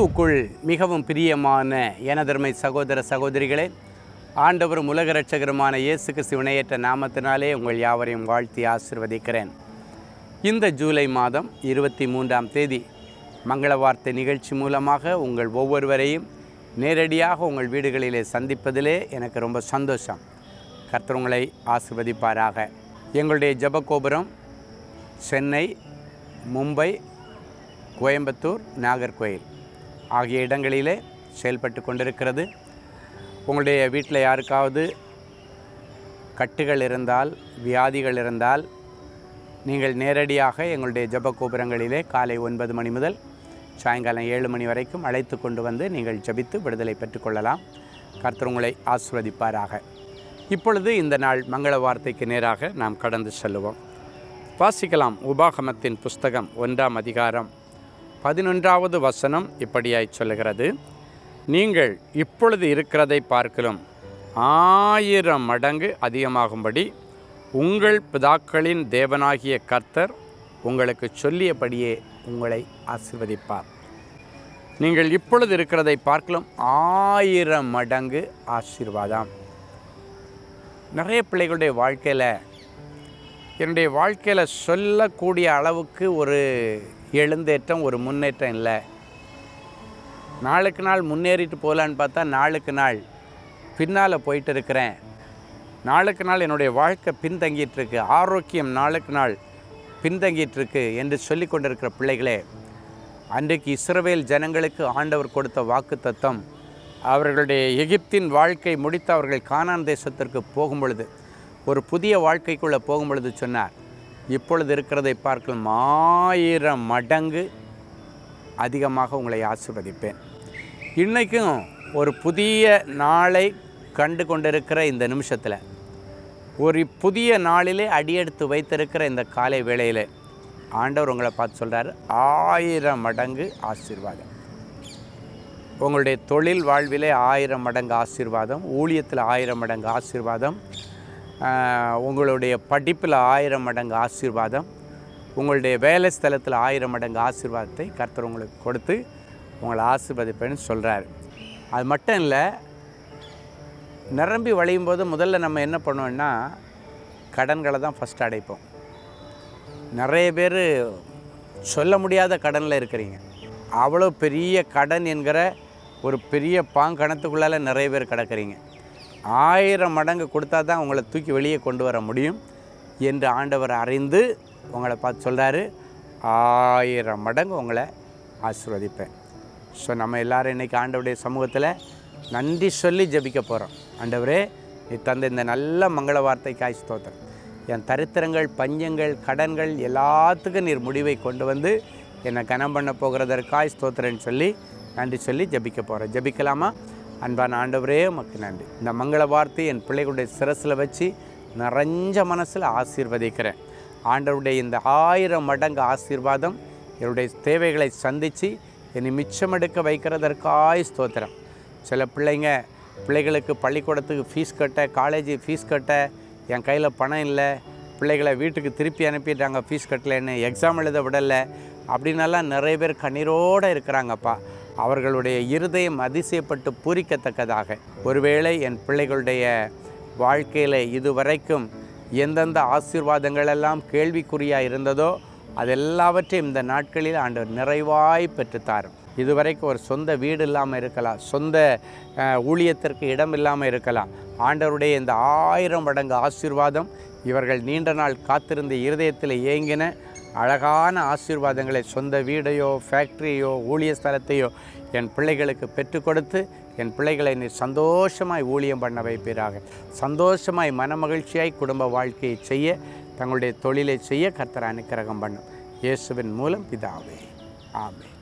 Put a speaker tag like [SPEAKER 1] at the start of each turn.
[SPEAKER 1] கிறிஸ்துவுக்குள் மிகவும் பிரியமான எனதர்மை சகோதர சகோதரிகளே ஆண்டவரும் உலக இரட்சகருமான இயேசு கிறிஸ்து இணையற்ற நாமத்தினாலே உங்கள் யாவரையும் வாழ்த்தி ஆசிர்வதிக்கிறேன் இந்த ஜூலை மாதம் இருபத்தி மூன்றாம் தேதி மங்கள வார்த்தை நிகழ்ச்சி மூலமாக உங்கள் ஒவ்வொருவரையும் நேரடியாக உங்கள் வீடுகளிலே சந்திப்பதிலே எனக்கு ரொம்ப சந்தோஷம் கர்த்தர் உங்களை ஆசிர்வதிப்பாராக எங்களுடைய ஜெபகோபுரம் சென்னை மும்பை கோயம்புத்தூர் நாகர்கோயில் ஆகிய இடங்களிலே செயல்பட்டு கொண்டிருக்கிறது உங்களுடைய வீட்டில் யாருக்காவது கட்டுகள் இருந்தால் வியாதிகள் இருந்தால் நீங்கள் நேரடியாக எங்களுடைய ஜெப கோபுரங்களிலே காலை ஒன்பது மணி முதல் சாயங்காலம் ஏழு மணி வரைக்கும் அழைத்து கொண்டு வந்து நீங்கள் ஜெபித்து விடுதலை பெற்றுக்கொள்ளலாம் கர்த்தர் உங்களை ஆசிர்வதிப்பாராக இப்பொழுது இந்த நாள் மங்கள வார்த்தைக்கு நேராக நாம் கடந்து செல்லுவோம் வாசிக்கலாம் உபாகமத்தின் புஸ்தகம் ஒன்றாம் அதிகாரம் பதினொன்றாவது வசனம் இப்படியாய் சொல்லுகிறது நீங்கள் இப்பொழுது இருக்கிறதை பார்க்கலாம் ஆயிரம் மடங்கு அதிகமாகும்படி உங்கள் பிதாக்களின் தேவனாகிய கர்த்தர் உங்களுக்கு சொல்லியபடியே உங்களை ஆசிர்வதிப்பார் நீங்கள் இப்பொழுது இருக்கிறதை பார்க்கலாம் ஆயிரம் மடங்கு ஆசீர்வாதம் நிறைய பிள்ளைகளுடைய வாழ்க்கையில் என்னுடைய வாழ்க்கையில் சொல்லக்கூடிய அளவுக்கு ஒரு எழுந்தேற்றம் ஒரு முன்னேற்றம் இல்லை நாளுக்கு நாள் முன்னேறிட்டு போகலான்னு பார்த்தா நாளுக்கு நாள் பின்னால் போயிட்டு இருக்கிறேன் நாளுக்கு நாள் என்னுடைய வாழ்க்கை பின்தங்கிட்டு இருக்கு ஆரோக்கியம் நாளுக்கு நாள் பின்தங்கிட்டு இருக்கு என்று சொல்லி கொண்டிருக்கிற பிள்ளைகளே அன்றைக்கு இஸ்ரவேல் ஜனங்களுக்கு ஆண்டவர் கொடுத்த வாக்கு தத்தம் அவர்களுடைய எகிப்தின் வாழ்க்கை முடித்து அவர்கள் கானான் தேசத்திற்கு போகும் பொழுது ஒரு புதிய வாழ்க்கைக்குள்ளே போகும் பொழுது சொன்னார் இப்பொழுது இருக்கிறதை பார்க்கலாம் ஆயிரம் மடங்கு அதிகமாக உங்களை ஆசிர்வதிப்பேன் இன்றைக்கும் ஒரு புதிய நாளை கண்டு கொண்டிருக்கிற இந்த நிமிஷத்தில் ஒரு புதிய நாளிலே அடியெடுத்து வைத்திருக்கிற இந்த காலை வேளையில் ஆண்டவர் உங்களை பார்த்து சொல்கிறார் ஆயிரம் மடங்கு ஆசீர்வாதம் உங்களுடைய தொழில் வாழ்விலே ஆயிரம் மடங்கு ஆசீர்வாதம் ஊழியத்தில் ஆயிரம் மடங்கு ஆசீர்வாதம் ஆஹ், உங்களுடைய படிப்பில் ஆயிரம் மடங்கு ஆசீர்வாதம் உங்களுடைய வேலை ஸ்தலத்தில் ஆயிரம் மடங்கு ஆசீர்வாதத்தை கர்த்தர் உங்களுக்கு கொடுத்து உங்களை ஆசீர்வதிப்பேன்னு சொல்கிறார் அது மட்டும் இல்லை நிரம்பி வழியும் போது முதல்ல நம்ம என்ன பண்ணுவோம்னா கடன்களை தான் ஃபஸ்ட் அடைப்போம் நிறைய பேர் சொல்ல முடியாத கடனில் இருக்கிறீங்க அவ்வளோ பெரிய கடன் என்கிற ஒரு பெரிய பாங்கணத்துக்குள்ளால நிறைய பேர் கிடக்கிறீங்க ஆயிரம் மடங்கு கொடுத்தா தான் உங்களை தூக்கி வெளியே கொண்டு வர முடியும் என்று ஆண்டவர் அறிந்து உங்களை பார்த்து சொல்கிறாரு ஆயிரம் மடங்கு உங்களை ஆசீர்வதிப்பேன் ஸோ நம்ம எல்லாரும் இன்றைக்கி ஆண்டவருடைய சமூகத்தில் நன்றி சொல்லி ஜெபிக்க போகிறோம் ஆண்டவரே நீ தந்த இந்த நல்ல மங்கள வார்த்தைக்காய் ஸ்தோத்திரம் என் தரித்திரங்கள் பஞ்சங்கள் கடன்கள் எல்லாத்துக்கும் நீர் முடிவை கொண்டு வந்து என்னை கனம் பண்ண போகிறதற்காய் ஸ்தோத்திரன்னு சொல்லி நன்றி சொல்லி ஜெபிக்க போகிறேன் ஜெபிக்கலாமா அன்பான ஆண்டவரே உமக்கு நன்றி இந்த மங்கள வார்த்தை என் பிள்ளைகளுடைய சிரசில் வச்சு நிறைஞ்ச மனசில் ஆசீர்வதிக்கிறேன் ஆண்டவருடைய இந்த ஆயிரம் மடங்கு ஆசீர்வாதம் என்னுடைய தேவைகளை சந்தித்து என்னை மிச்சமெடுக்க வைக்கிறதற்காய் ஸ்தோத்திரம் சில பிள்ளைங்க பிள்ளைகளுக்கு பள்ளிக்கூடத்துக்கு ஃபீஸ் கட்ட காலேஜ் ஃபீஸ் கட்ட என் கையில் பணம் இல்லை பிள்ளைகளை வீட்டுக்கு திருப்பி அனுப்பிட்டாங்க ஃபீஸ் கட்டலைன்னு எக்ஸாம் எழுத விடலை அப்படின்னெல்லாம் நிறைய பேர் கண்ணீரோடு இருக்கிறாங்கப்பா அவர்களுடைய இருதயம் அதிசயப்பட்டு பூரிக்கத்தக்கதாக ஒருவேளை என் பிள்ளைகளுடைய வாழ்க்கையில் இதுவரைக்கும் எந்தெந்த ஆசீர்வாதங்கள் எல்லாம் கேள்விக்குறியாக இருந்ததோ அதெல்லாவற்றையும் இந்த நாட்களில் ஆண்டவர் நிறைவாய் பெற்றுத்தாரும் இதுவரைக்கும் ஒரு சொந்த வீடு இல்லாமல் இருக்கலாம் சொந்த அஹ், ஊழியத்திற்கு இடம் இல்லாமல் இருக்கலாம் ஆண்டவருடைய இந்த ஆயிரம் மடங்கு ஆசீர்வாதம் இவர்கள் நீண்ட நாள் காத்திருந்த இருதயத்தில் ஏங்கின அழகான ஆசீர்வாதங்களை சொந்த வீடையோ ஃபேக்ட்ரியோ ஊழிய ஸ்தலத்தையோ என் பிள்ளைகளுக்கு பெற்றுக் கொடுத்து என் பிள்ளைகளை நீர் சந்தோஷமாய் ஊழியம் பண்ண வைப்பீராக சந்தோஷமாய் மனமகிழ்ச்சியாய் குடும்ப வாழ்க்கையை செய்ய தங்களுடைய தொழிலை செய்ய கர்த்தர் அனுக்கிரகம் பண்ணும் இயேசுவின் மூலம் பிதாவே ஆமென்